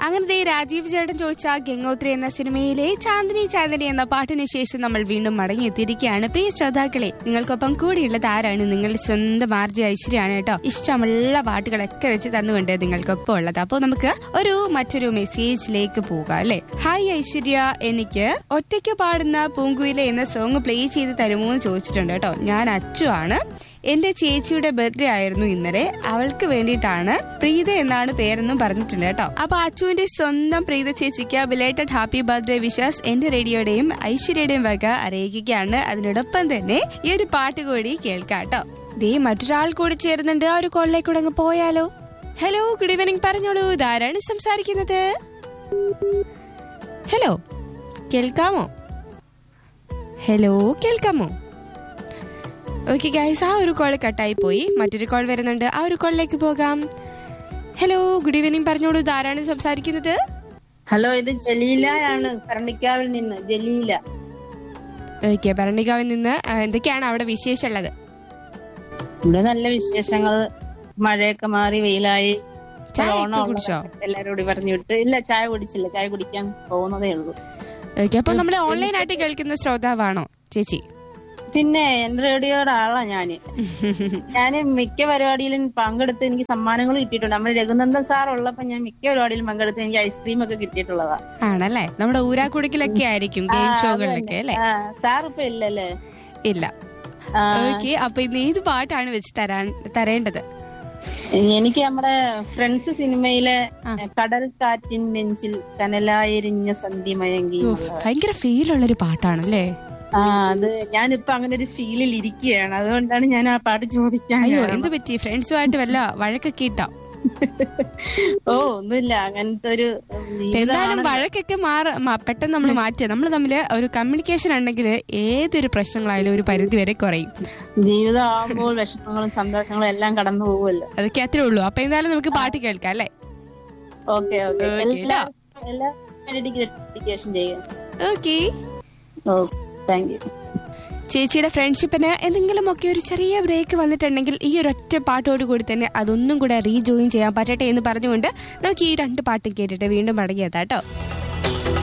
അങ്ങനെ ദേ രാജീവ് ചേട്ടൻ ചോദിച്ച ഗംഗോത്രി എന്ന സിനിമയിലെ ചാന്ദിനി ചാന്ദിനി എന്ന പാട്ടിന് ശേഷം നമ്മൾ വീണ്ടും മടങ്ങിയെത്തിയിരിക്കുകയാണ് പ്രിയ ശ്രോതാക്കളെ നിങ്ങൾക്കൊപ്പം കൂടിയുള്ളത് ആരാണ് നിങ്ങളുടെ സ്വന്തം ആർജി ഐശ്വര്യാണ് കേട്ടോ ഇഷ്ടമുള്ള പാട്ടുകളൊക്കെ വെച്ച് തന്നുകൊണ്ട് നിങ്ങൾക്കൊപ്പം ഉള്ളത് അപ്പോൾ നമുക്ക് ഒരു മറ്റൊരു മെസ്സേജിലേക്ക് പോകാം അല്ലെ ഹായ് ഐശ്വര്യ എനിക്ക് ഒറ്റയ്ക്ക് പാടുന്ന പൂങ്കുയില എന്ന സോങ് പ്ലേ ചെയ്ത് തരുമോ എന്ന് ചോദിച്ചിട്ടുണ്ട് കേട്ടോ ഞാൻ അച്ചു ആണ് എന്റെ ചേച്ചിയുടെ ബർത്ത്ഡേ ആയിരുന്നു ഇന്നലെ അവൾക്ക് വേണ്ടിയിട്ടാണ് പ്രീത എന്നാണ് പേരെന്നും പറഞ്ഞിട്ടുണ്ട് കേട്ടോ അപ്പൊ അച്ചുവിന്റെ സ്വന്തം പ്രീത ചേച്ചിക്ക് ബിലേറ്റഡ് ഹാപ്പി ബർത്ത്ഡേ വിഷസ് എന്റെ റേഡിയോയുടെയും ഐശ്വര്യയുടെയും വക അറിയിക്കുകയാണ് അതിനോടൊപ്പം തന്നെ ഈ ഒരു പാട്ട് കൂടി കേൾക്കാം കേട്ടോ ദേ മറ്റൊരാൾ കൂടി ചേരുന്നുണ്ട് ആ ഒരു കോളിലേക്കൂടെ അങ്ങ് പോയാലോ ഹലോ ഗുഡ് ഈവനിങ് പറഞ്ഞോളൂ ഇതാരാണ് സംസാരിക്കുന്നത് ഹലോ കേൾക്കാമോ ഹലോ കേൾക്കാമോ ഓക്കെ ഗൈസ് ആ ഒരു കോൾ കട്ടായി പോയി മറ്റൊരു കോൾ വരുന്നുണ്ട് ആ ഒരു കോളിലേക്ക് പോകാം ഹലോ ഗുഡ് ഈവനിങ് പറഞ്ഞോളൂ ഇതാരാണ് സംസാരിക്കുന്നത് ഹലോ ഇത് ജലീലയാണ് കരണ്ടിക്കാവിൽ നിന്ന് ജലീല ഓക്കെ ഭരണികാവിൽ നിന്ന് ആ, എന്തൊക്കെയാണ് അവിടെ വിശേഷമുള്ളത് ഇവിടെ നല്ല വിശേഷങ്ങൾ മഴയൊക്കെ മാറി വെയിലായി ചായ ഒക്കെ ഓണം കുടിച്ചോ? എല്ലാരും കൂടി പറഞ്ഞു വിട്ട് ഇല്ല ചായ കുടിച്ചില്ല ചായ കുടിക്കാൻ പോകുന്നതേ ഉള്ളൂ ഓക്കെ അപ്പൊ നമ്മൾ ഓൺലൈൻ ആയിട്ട് കേൾക്കുന്ന ശ്രോതാവാണോ ചേച്ചി പിന്നെ എന്റെ റേഡിയോയുടെ ആളാ ഞാന് ഞാൻ മിക്ക പരിപാടിയിലും പങ്കെടുത്ത് എനിക്ക് സമ്മാനങ്ങൾ കിട്ടിയിട്ടുണ്ട് നമ്മുടെ രഘുനന്ദൻ സാർ ഉള്ളപ്പോ ഞാൻ മിക്ക പരിപാടിയിലും പങ്കെടുത്ത് എനിക്ക് ഐസ്ക്രീം ഒക്കെ കിട്ടിയിട്ടുള്ളതാ ആണല്ലേ നമ്മുടെ ഊരാക്കുടുക്കിലൊക്കെ ആയിരിക്കും ഗെയിം ആ, അത് ഷോകളിലൊക്കെ അല്ലേ ആ, സാർ ഇപ്പൊ ഇല്ലല്ലേ ഇല്ല ആ, ഓക്കെ അപ്പൊ ഇന്ന് ഏത് പാട്ടാണ് വെച്ച് തരാൻ തരേണ്ടത് എനിക്ക് നമ്മുടെ ഫ്രണ്ട്സ് സിനിമയിലെ ആ. കടൽ കാറ്റിൻ നെഞ്ചിൽ കനലായെരിഞ്ഞ സന്ധ്യമയങ്കി ഓ, എന്നുള്ള. ഭയങ്കര ഫീൽ ഉള്ളൊരു പാട്ടാണല്ലേ ആ അത് ഞാനിപ്പോ അങ്ങനെ ഒരു ഫീലിൽ ഇരിക്കുകയാണ് അതുകൊണ്ടാണ് ഞാൻ ആ പാട്ട് ചോദിക്കാൻ അയ്യോ കാരണം. എന്ത് പറ്റി ഫ്രണ്ട്സുമായിട്ട് വല്ല വഴക്കൊക്കെ ഇട്ടോ ഓ ഒന്നുമില്ല അങ്ങനത്തെ ഒരു എന്തായാലും ജീവിതമാണ്. വഴക്കൊക്കെ മാറ മ- പെട്ടെന്ന് നമ്മൾ മാറ്റുക നമ്മൾ തമ്മിൽ ഒരു കമ്മ്യൂണിക്കേഷൻ ഉണ്ടെങ്കിൽ ഏതൊരു പ്രശ്നങ്ങളായാലും ഒരു പരിധി വരെ കുറയും ജീവിതം ആകുമ്പോൾ വിഷമങ്ങളും സന്തോഷങ്ങളും എല്ലാം കടന്നു പോകുമല്ലോ അതൊക്കെ അത്രേ ഉള്ളൂ അപ്പൊ എന്തായാലും നമുക്ക് പാട്ട് കേൾക്കാം അല്ലേ ഓക്കെ ഓക്കെ Okay, എല്ലാവരും എല്ലാവരും ഡെഡിക്കേഷൻ ചെയ്യാം ഓക്കെ ഓ താങ്ക് യു ചേച്ചിയുടെ ഫ്രണ്ട്ഷിപ്പിന് എന്തെങ്കിലുമൊക്കെ ഒരു ചെറിയ ബ്രേക്ക് വന്നിട്ടുണ്ടെങ്കിൽ ഈ ഒരു ഒറ്റ പാട്ടോട് കൂടി തന്നെ അതൊന്നും കൂടെ റീജോയിൻ ചെയ്യാൻ പറ്റട്ടെ എന്ന് പറഞ്ഞുകൊണ്ട് നമുക്ക് ഈ രണ്ട് പാട്ടും കേട്ടിട്ട് വീണ്ടും മടങ്ങിയെത്താം കേട്ടോ